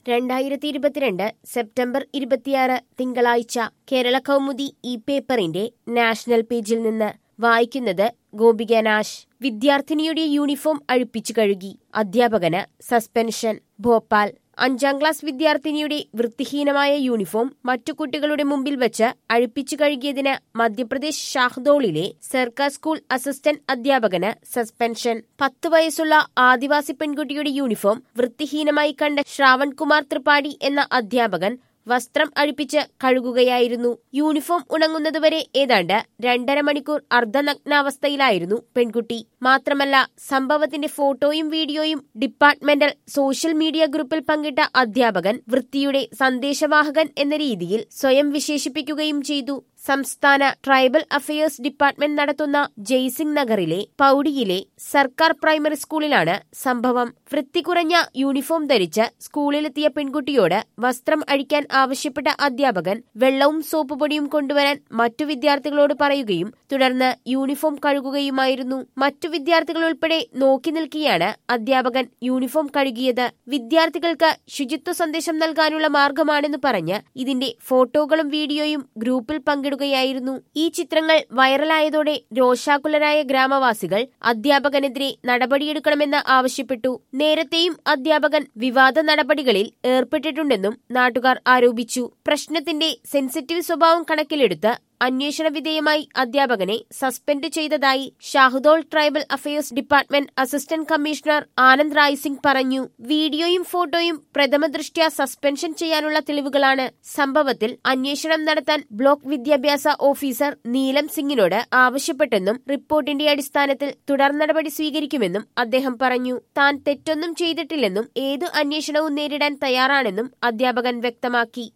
രണ്ടായിരത്തി ഇരുപത്തിരണ്ട് സെപ്റ്റംബർ ഇരുപത്തിയാറ് തിങ്കളാഴ്ച കേരള കൗമുദി ഈ പേപ്പറിന്റെ നാഷണൽ പേജിൽ നിന്ന് വായിക്കുന്നത് ഗോപിക നാശ് വിദ്യാർത്ഥിനിയുടെ യൂണിഫോം അഴിപ്പിച്ചു കഴുകി അധ്യാപകന് സസ്പെൻഷൻ ഭോപ്പാൽ അഞ്ചാം ക്ലാസ് വിദ്യാർത്ഥിനിയുടെ വൃത്തിഹീനമായ യൂണിഫോം മറ്റു കുട്ടികളുടെ മുമ്പിൽ വെച്ച് അഴിപ്പിച്ചു കഴുകിയതിന് മധ്യപ്രദേശ് ഷാഹ്ദോളിലെ സർക്കാർ സ്കൂൾ അസിസ്റ്റന്റ് അധ്യാപകന് സസ്പെൻഷൻ പത്ത് വയസ്സുള്ള ആദിവാസി പെൺകുട്ടിയുടെ യൂണിഫോം വൃത്തിഹീനമായി കണ്ട ശ്രാവൺകുമാർ ത്രിപാഠി എന്ന അധ്യാപകൻ വസ്ത്രം അഴിപ്പിച്ച് കഴുകുകയായിരുന്നു യൂണിഫോം ഉണങ്ങുന്നതുവരെ ഏതാണ്ട് രണ്ടര മണിക്കൂർ അർദ്ധനഗ്നാവസ്ഥയിലായിരുന്നു പെൺകുട്ടി മാത്രമല്ല സംഭവത്തിന്റെ ഫോട്ടോയും വീഡിയോയും ഡിപ്പാർട്ട്മെന്റൽ സോഷ്യൽ മീഡിയ ഗ്രൂപ്പിൽ പങ്കിട്ട അധ്യാപകൻ വൃത്തിയുടെ സന്ദേശവാഹകൻ എന്ന രീതിയിൽ സ്വയം വിശേഷിപ്പിക്കുകയും ചെയ്തു സംസ്ഥാന ട്രൈബൽ അഫയേഴ്സ് ഡിപ്പാർട്ട്മെന്റ് നടത്തുന്ന ജയ്സിംഗ് നഗറിലെ പൌഡിയിലെ സർക്കാർ പ്രൈമറി സ്കൂളിലാണ് സംഭവം വൃത്തി കുറഞ്ഞ യൂണിഫോം ധരിച്ച് സ്കൂളിലെത്തിയ പെൺകുട്ടിയോട് വസ്ത്രം അഴിക്കാൻ ആവശ്യപ്പെട്ട അധ്യാപകൻ വെള്ളവും സോപ്പ് പൊടിയും കൊണ്ടുവരാൻ മറ്റു വിദ്യാർത്ഥികളോട് പറയുകയും തുടർന്ന് യൂണിഫോം കഴുകുകയുമായിരുന്നു മറ്റു വിദ്യാർത്ഥികൾ ഉൾപ്പെടെ നോക്കി നിൽക്കെയാണ് അധ്യാപകൻ യൂണിഫോം കഴുകിയത് വിദ്യാർത്ഥികൾക്ക് ശുചിത്വ സന്ദേശം നൽകാനുള്ള മാർഗമാണെന്ന് പറഞ്ഞ് ഇതിന്റെ ഫോട്ടോകളും വീഡിയോയും ഗ്രൂപ്പിൽ പങ്കിടുകയായിരുന്നു ഈ ചിത്രങ്ങൾ വൈറലായതോടെ രോഷാകുലരായ ഗ്രാമവാസികൾ അധ്യാപകനെതിരെ നടപടിയെടുക്കണമെന്ന് ആവശ്യപ്പെട്ടു നേരത്തെയും അധ്യാപകൻ വിവാദ നടപടികളിൽ ഏർപ്പെട്ടിട്ടുണ്ടെന്നും നാട്ടുകാർ ആരോപിച്ചു പ്രശ്നത്തിന്റെ സെൻസിറ്റീവ് സ്വഭാവം കണക്കിലെടുത്ത് അന്വേഷണ വിധേയമായി അധ്യാപകനെ സസ്പെൻഡ് ചെയ്തതായി Shahdol tribal affairs department assistant commissioner Anand Rai Singh പറഞ്ഞു വീഡിയോയും ഫോട്ടോയും പ്രഥമദൃഷ്ട്യാ സസ്പെൻഷൻ ചെയ്യാനുള്ള തെളിവുകളാണ് സംഭവത്തിൽ അന്വേഷണം നടത്താൻ ബ്ലോക്ക് വിദ്യാഭ്യാസ ഓഫീസർ നീലം സിംഗിനോട് ആവശ്യപ്പെട്ടെന്നും റിപ്പോർട്ടിന്റെ അടിസ്ഥാനത്തിൽ തുടർ നടപടി സ്വീകരിക്കുമെന്നും അദ്ദേഹം പറഞ്ഞു താൻ തെറ്റൊന്നും ചെയ്തിട്ടില്ലെന്നും ഏതു അന്വേഷണവും നേരിടാൻ തയ്യാറാണെന്നും അധ്യാപകൻ വ്യക്തമാക്കി